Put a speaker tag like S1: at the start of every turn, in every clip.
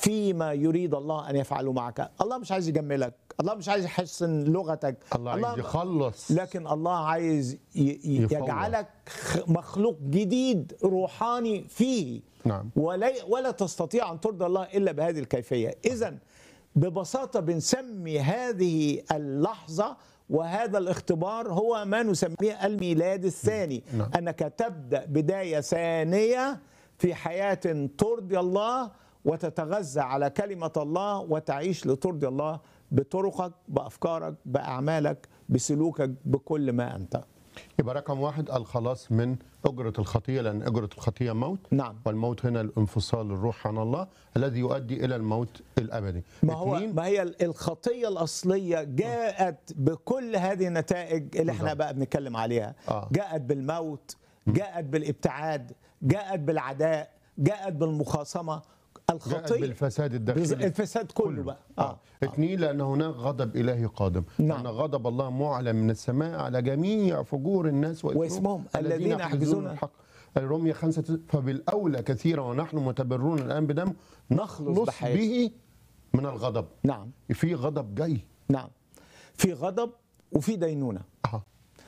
S1: فيما يريد الله ان يفعله معك الله مش عايز يجملك الله مش عايز يحسن لغتك
S2: الله عايز يخلص
S1: لكن الله عايز ي- ي-
S2: يفوض.
S1: يجعلك خ- مخلوق جديد روحاني فيه
S2: نعم.
S1: ولا ولا تستطيع ان ترضى الله الا بهذه الكيفيه اذا ببساطه بنسمي هذه اللحظه وهذا الاختبار هو ما نسميه الميلاد الثاني
S2: نعم.
S1: انك تبدا بدايه ثانيه في حياه ترضي الله وتتغذى على كلمه الله وتعيش لترضي الله بطرقك بافكارك باعمالك بسلوكك بكل ما انت
S2: يبقى رقم واحد الخلاص من أجرة الخطية لأن أجرة الخطية موت
S1: نعم.
S2: والموت هنا الانفصال الروح عن الله الذي يؤدي إلى الموت الأبدي
S1: ما هو
S2: اثنين،
S1: ما هي الخطيه الاصليه جاءت بكل هذه النتائج اللي احنا
S2: بالظبط.
S1: بقى بنتكلم عليها
S2: آه.
S1: جاءت بالموت جاءت بالابتعاد جاءت بالعداء جاءت بالمخاصمه
S2: جاءت
S1: الخطيه
S2: بالفساد
S1: بز-
S2: الداخلي
S1: الفساد كله بقى
S2: آه. اثنين لأن هناك غضب إلهي قادم
S1: نعم.
S2: لأن غضب الله معلن من السماء على جميع فجور الناس وإثمهم
S1: واسمهم الذين يحجزون
S2: الحق الرمية خمسة فبالأولى كثيرا ونحن متبرون الآن بدم
S1: نخلص
S2: نخلص
S1: بحياة.
S2: به من الغضب
S1: نعم
S2: في غضب جاي
S1: نعم في غضب وفي دينونه
S2: آه.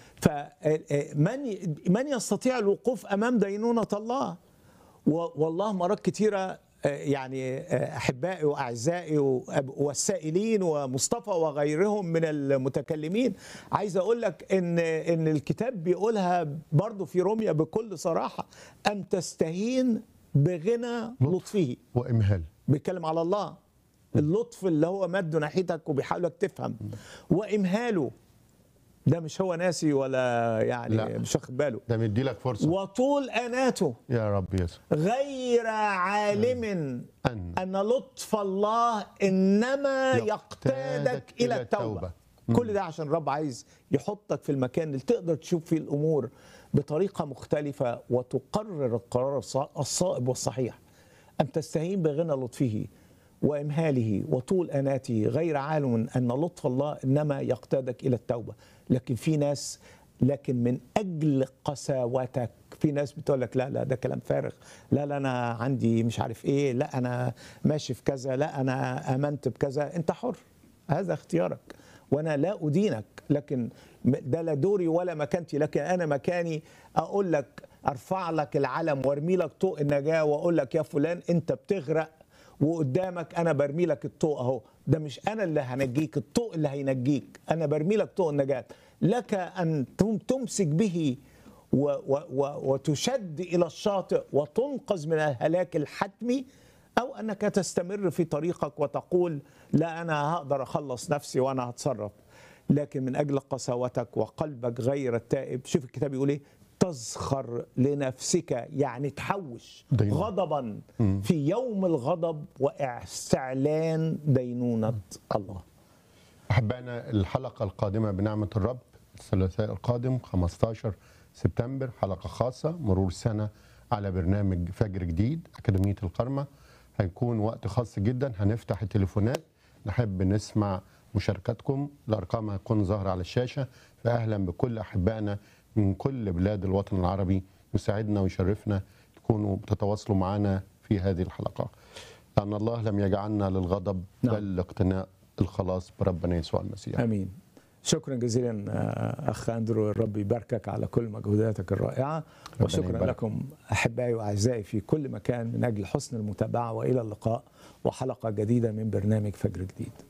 S1: فمن من يستطيع الوقوف امام دينونه الله و- والله مرات كتيره آه، يعني آه، احبائي واعزائي وأب- والسائلين ومصطفى وغيرهم من المتكلمين عايز اقول لك ان ان الكتاب بيقولها برضو في روميا بكل صراحه ان تستهين بغنى لطفه
S2: وإمهال
S1: بيتكلم على الله اللطف اللي هو مده ناحيتك وبيحاولك تفهم وامهاله ده مش هو ناسي ولا يعني
S2: لا.
S1: مش واخد باله
S2: ده مدي لك فرصة
S1: وطول اناته
S2: يا رب يسوع
S1: غير عالم
S2: أن
S1: ان لطف الله انما
S2: يقتادك
S1: يقتادك
S2: إلى
S1: الى التوبه
S2: التوبة.
S1: كل ده عشان الرب عايز يحطك في المكان اللي تقدر تشوف فيه الامور بطريقه مختلفه وتقرر القرار الص- الصائب والصحيح ان تستهين بغنى لطفه وامهاله وطول اناته غير عالم ان لطف الله انما يقتادك الى التوبه لكن في ناس لكن من اجل قساوتك في ناس بتقول لك لا لا ده كلام فارغ لا لا انا عندي مش عارف ايه لا انا ماشي في كذا لا انا امنت بكذا انت حر هذا اختيارك وانا لا ادينك لكن م- ده لا دوري ولا مكانتي لكن انا مكاني اقول لك ارفع لك العلم وارمي لك طوق النجاه واقول لك يا فلان انت بتغرق وقدامك انا برمي لك الطوق اهو ده مش انا اللي هنجيك الطوق اللي هينجيك انا برمي لك طوق النجاه لك ان تم- تمسك به و و و وتشد الى الشاطئ وتنقذ من الهلاك الحتمي او انك تستمر في طريقك وتقول لا انا هقدر اخلص نفسي وانا هتصرف لكن من اجل قساوتك وقلبك غير التائب شوف الكتاب يقول ايه تزخر لنفسك يعني تحوش
S2: دينونة.
S1: غضبا في يوم الغضب واستعلان دينونه الله
S2: أحبائنا الحلقة القادمة بنعمة الرب الثلاثاء القادم 15 سبتمبر حلقة خاصة مرور سنة على برنامج فجر جديد أكاديمية القرمة هيكون وقت خاص جدا هنفتح التليفونات نحب نسمع مشاركاتكم الأرقام هتكون ظاهرة على الشاشة فأهلا بكل أحبائنا من كل بلاد الوطن العربي يسعدنا ويشرفنا تكونوا بتتواصلوا معنا في هذه الحلقة لأن الله لم يجعلنا للغضب
S1: نعم.
S2: بل لاقتناء الخلاص بربنا يسوع المسيح
S1: امين شكرا جزيلا آه، اخ اندرو الرب يباركك على كل مجهوداتك الرائعه وشكرا
S2: يبارك.
S1: لكم احبائي واعزائي في كل مكان من اجل حسن المتابعه والى اللقاء وحلقه جديده من برنامج فجر جديد